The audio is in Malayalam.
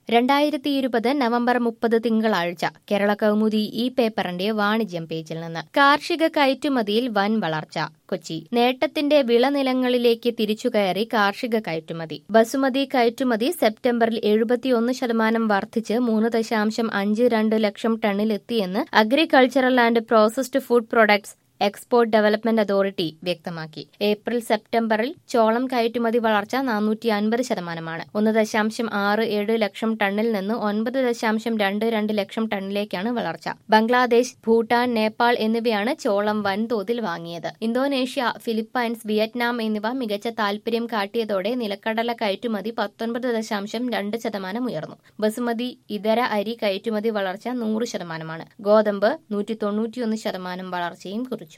രണ്ടായിരത്തി ഇരുപത് നവംബർ മുപ്പത് തിങ്കളാഴ്ച കേരള കൗമുദി ഈ പേപ്പറിന്റെ വാണിജ്യം പേജിൽ നിന്ന് കാർഷിക കയറ്റുമതിയിൽ വൻ വളർച്ച കൊച്ചി നേട്ടത്തിന്റെ വിളനിലങ്ങളിലേക്ക് തിരിച്ചുകയറി കാർഷിക കയറ്റുമതി ബസുമതി കയറ്റുമതി സെപ്റ്റംബറിൽ എഴുപത്തിയൊന്ന് ശതമാനം വർദ്ധിച്ച് മൂന്ന് ദശാംശം അഞ്ച് രണ്ട് ലക്ഷം ടണ്ണിലെത്തിയെന്ന് agricultural and processed food products export development authority വ്യക്തമാക്കി ഏപ്രിൽ സെപ്റ്റംബറിൽ ചോളം കയറ്റുമതി വളർച്ച നാനൂറ്റി അൻപത് ശതമാനമാണ് ഒന്ന് ദശാംശം ആറ് ഏഴ് ലക്ഷം ടണ്ണിൽ നിന്ന് ഒൻപത് ദശാംശം രണ്ട് രണ്ട് ലക്ഷം ടണ്ണിലേക്കാണ് വളർച്ച ബംഗ്ലാദേശ് ഭൂട്ടാൻ നേപ്പാൾ എന്നിവയാണ് ചോളം വൻതോതിൽ വാങ്ങിയത് ഇന്തോനേഷ്യ ഫിലിപ്പൈൻസ് വിയറ്റ്നാം എന്നിവ മികച്ച താൽപര്യം കാട്ടിയതോടെ നിലക്കടല കയറ്റുമതി പത്തൊൻപത് ദശാംശം രണ്ട് ശതമാനം ഉയർന്നു ബസുമതി ഇതര അരി കയറ്റുമതി വളർച്ച നൂറ് ശതമാനമാണ് ഗോതമ്പ് നൂറ്റി തൊണ്ണൂറ്റിയൊന്ന് ശതമാനം വളർച്ചയും കുറിച്ചു